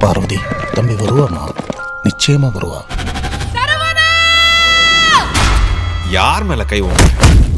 பார்வதி தம்பி வருவாமா நிச்சயமா வருவா யார் மேல கை ஓங்க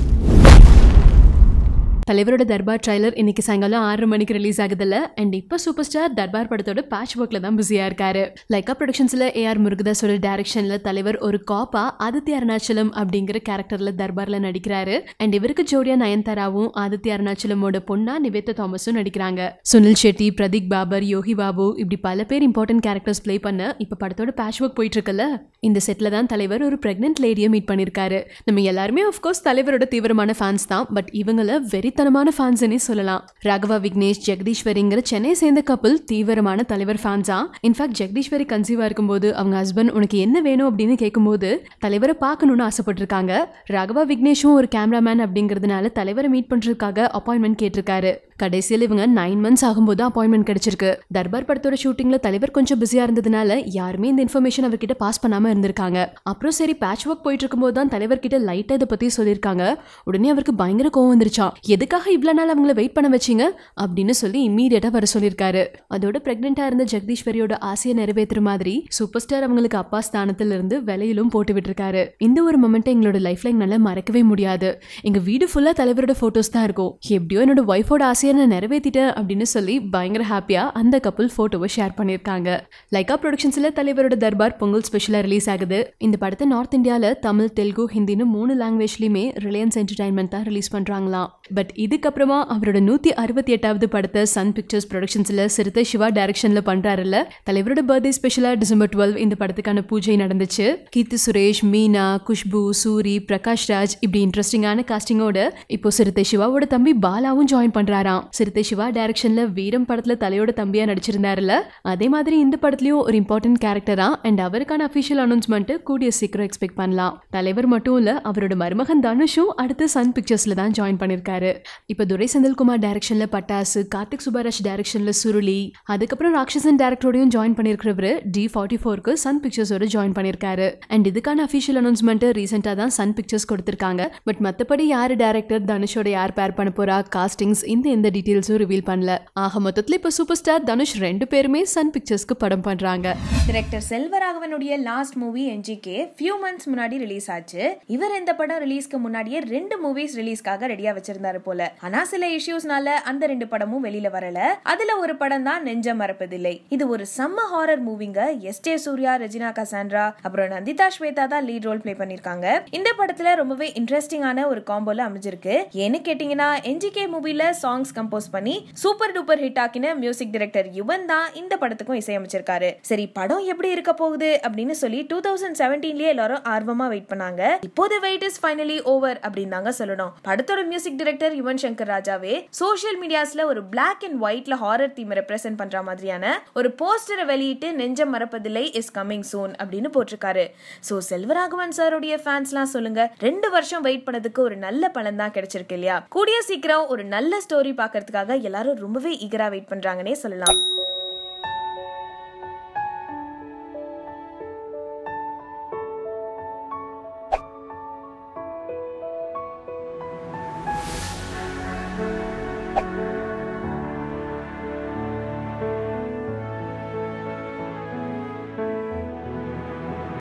தலைவரோட தர்பார் ட்ரைலர் இன்னைக்கு சாயங்காலம் ஆறு மணிக்கு ரிலீஸ் ஆகுதுல்ல அண்ட் இப்போ சூப்பர் ஸ்டார் தர்பார் படத்தோட பேட்ச் ஒர்க்ல தான் பிஸியா இருக்காரு லைக்கா ப்ரொடக்ஷன்ஸ்ல ஏஆர் முருகதாஸோட டைரக்ஷன்ல தலைவர் ஒரு காப்பா ஆதித்ய அருணாச்சலம் அப்படிங்கிற கேரக்டர்ல தர்பார்ல நடிக்கிறாரு அண்ட் இவருக்கு ஜோடியா நயன்தாராவும் ஆதித்ய அருணாச்சலமோட பொண்ணா நிவேதா தாமஸும் நடிக்கிறாங்க சுனில் ஷெட்டி பிரதீக் பாபர் யோகி பாபு இப்படி பல பேர் இம்பார்ட்டன்ட் கேரக்டர்ஸ் ப்ளே பண்ண இப்போ படத்தோட பேட்ச் ஒர்க் போயிட்டு இருக்குல்ல இந்த செட்ல தான் தலைவர் ஒரு பிரெக்னென்ட் லேடியை மீட் பண்ணிருக்காரு நம்ம எல்லாருமே ஆஃப்கோர்ஸ் தலைவரோட தீவிரமான ஃபேன்ஸ் தான் பட் இவங்கள வெறித்தனமான ஃபேன்ஸ்னே சொல்லலாம் ராகவா விக்னேஷ் ஜெகதீஸ்வரிங்கிற சென்னை சேர்ந்த கப்பல் தீவிரமான தலைவர் ஃபேன்ஸா இன்ஃபேக்ட் ஜெகதீஸ்வரி கன்சீவா இருக்கும்போது அவங்க ஹஸ்பண்ட் உனக்கு என்ன வேணும் அப்படின்னு கேட்கும்போது தலைவரை பார்க்கணும்னு ஆசைப்பட்டிருக்காங்க ராகவா விக்னேஷும் ஒரு கேமராமேன் அப்படிங்கிறதுனால தலைவரை மீட் பண்றதுக்காக அப்பாயின்மெண்ட் கேட்டிருக்காரு கடைசியில் இவங்க நைன் மந்த்ஸ் ஆகும்போது அப்பாயின்மெண்ட் கிடைச்சிருக்கு தர்பார் படத்தோட ஷூட்டிங்ல தலைவர் கொஞ்சம் பிஸியா இருந்ததுனால யாருமே இந்த இன்ஃபர்மேஷன் அவர்கிட்ட பாஸ் பண்ணாம இருந்திருக்காங்க அப்புறம் சரி பேட்ச் ஒர்க் போயிட்டு இருக்கும்போது தான் தலைவர்கிட்ட லைட்டா இதை பத்தி சொல்லியிருக்காங்க உடனே அவருக்கு பயங்கர கோவம் வந்துருச்சான் எதுக்காக இவ்வளவு நாள் அவங்கள வெயிட் பண்ண வச்சீங்க அப்படின்னு சொல்லி இம்மீடியட்டா வர சொல்லியிருக்காரு அதோட பிரெக்னெண்டா இருந்த ஜெகதீஸ்வரியோட ஆசையை நிறைவேற்றுற மாதிரி சூப்பர் ஸ்டார் அவங்களுக்கு அப்பா ஸ்தானத்துல இருந்து விலையிலும் போட்டு விட்டுருக்காரு இந்த ஒரு மொமெண்ட்டை எங்களோட லைஃப்ல எங்களால மறக்கவே முடியாது எங்க வீடு ஃபுல்லா தலைவரோட போட்டோஸ் தான் இருக்கும் எப்படியோ என்னோட ஒய்ஃபோட ஆசையை நான் நிறைவேற்றிட்டேன் அப்படின்னு சொல்லி பயங்கர ஹாப்பியா அந்த கப்பல் போட்டோவை ஷேர் பண்ணியிருக்காங்க லைக்கா ப்ரொடக்ஷன்ஸ்ல தலைவரோட தர்பார் பொங்கல் ஸ்பெஷலா ரிலீஸ் ஆகுது இந்த படத்தை நார்த் இந்தியால தமிழ் தெலுங்கு ஹிந்தின்னு மூணு லாங்குவேஜ்லயுமே ரிலையன்ஸ் என்டர்டைன்மெண்ட் தான் ரிலீஸ் பண்றாங்களாம் பட் இதுக்கப்புறமா அவரோட நூத்தி அறுபத்தி எட்டாவது படத்தை சன் பிக்சர்ஸ் ப்ரொடக்ஷன்ஸ்ல சிறுத்தை சிவா டைரக்ஷன்ல பண்றாருல்ல தலைவரோட பர்த்டே ஸ்பெஷலா டிசம்பர் டுவெல் இந்த படத்துக்கான பூஜை நடந்துச்சு கீர்த்தி சுரேஷ் மீனா குஷ்பு சூரி பிரகாஷ் ராஜ் இப்படி இன்ட்ரெஸ்டிங்கான காஸ்டிங்கோட இப்போ சிறுத்தை சிவாவோட தம்பி பாலாவும் ஜாயின் பண்றாராம் சிறுத்தை சிவா டைரக்ஷன்ல வீரம் படத்துல தலையோட தம்பியா நடிச்சிருந்தாருல அதே மாதிரி இந்த படத்துலயும் ஒரு இம்பார்ட்டன்ட் கேரக்டரா அண்ட் அவருக்கான அபிஷியல் அனௌன்ஸ்மெண்ட் கூடிய சீக்கிரம் எக்ஸ்பெக்ட் பண்ணலாம் தலைவர் மட்டும் இல்ல அவரோட மருமகன் தனுஷும் அடுத்து சன் பிக்சர்ஸ்ல தான் ஜாயின் பண்ணிருக்காரு இப்போ துரை செந்தில்குமார் டைரக்ஷன்ல பட்டாசு கார்த்திக் சுப்பராஜ் டைரக்ஷன்ல சுருளி அதுக்கப்புறம் ராட்சசன் டேரக்டரோடையும் ஜாயின் பண்ணிருக்கிறவரு டி ஃபார்ட்டி ஃபோருக்கு சன் பிக்சர்ஸோட ஜாயின் பண்ணிருக்காரு அண்ட் இதுக்கான அஃபிஷியல் அனௌன்ஸ்மெண்ட் ரீசெண்டாக தான் சன் பிக்சர்ஸ் கொடுத்திருக்காங்க பட் மற்றபடி யார் டேரக்டர் தனுஷோட யார் பேர் பண்ண போறா காஸ்டிங்ஸ் இந்த எந்த டீட்டெயில்ஸும் ரிவீல் பண்ணல ஆக மொத்தத்தில் இப்போ சூப்பர் ஸ்டார் தனுஷ் ரெண்டு பேருமே சன் பிக்சர்ஸ்க்கு படம் பண்றாங்க டிரெக்டர் செல்வராகவனுடைய last movie NGK few months முன்னாடி ரிலீஸ் ஆச்சு இவர் இந்த படம் ரிலீஸ்க்கு முன்னாடியே ரெண்டு மூவிஸ் ரிலீஸ்க்காக ரெடியா வச்சிருந்தாரு போல ஆனா சில இஷ்யூஸ்னால அந்த ரெண்டு படமும் வெளியில வரல அதுல ஒரு படம் தான் நெஞ்ச மறப்பதில்லை இது ஒரு செம்ம ஹாரர் மூவிங்க எஸ் ஜே சூர்யா ரெஜினா கசாண்ட்ரா அப்புறம் நந்திதா ஸ்வேதா தான் லீட் ரோல் ப்ளே பண்ணிருக்காங்க இந்த படத்துல ரொம்பவே இன்ட்ரெஸ்டிங்கான ஒரு காம்போல அமைஞ்சிருக்கு ஏன்னு கேட்டீங்கன்னா என்ஜிகே மூவில சாங்ஸ் கம்போஸ் பண்ணி சூப்பர் டூப்பர் ஹிட் ஆக்கின மியூசிக் டைரக்டர் யுவன் தான் இந்த படத்துக்கும் இசையமைச்சிருக்காரு சரி படம் எப்படி இருக்க போகுது அப்படின்னு சொல்லி டூ தௌசண்ட் செவன்டீன்லயே எல்லாரும் ஆர்வமா வெயிட் பண்ணாங்க இப்போது வெயிட் இஸ் ஃபைனலி ஓவர் அப்படின்னு தாங்க சொல்லணும் படத்தோட மியூசிக் டைரக்டர் யுவன் சங்கர் ராஜாவே சோஷியல் மீடியாஸ்ல ஒரு பிளாக் அண்ட் ஒயிட்ல ஹாரர் தீம் ரெப்ரசென்ட் பண்ற மாதிரியான ஒரு போஸ்டரை வெளியிட்டு நெஞ்சம் மறப்பதில்லை இஸ் கம்மிங் சூன் அப்படின்னு போட்டிருக்காரு சோ செல்வராகவன் சாருடைய ஃபேன்ஸ்லாம் சொல்லுங்க ரெண்டு வருஷம் வெயிட் பண்ணதுக்கு ஒரு நல்ல பலன் தான் கிடைச்சிருக்கு இல்லையா கூடிய சீக்கிரம் ஒரு நல்ல ஸ்டோரி பார்க்கறதுக்காக எல்லாரும் ரொம்பவே ஈகரா வெயிட் பண்றாங்கன்னே சொல்லலாம்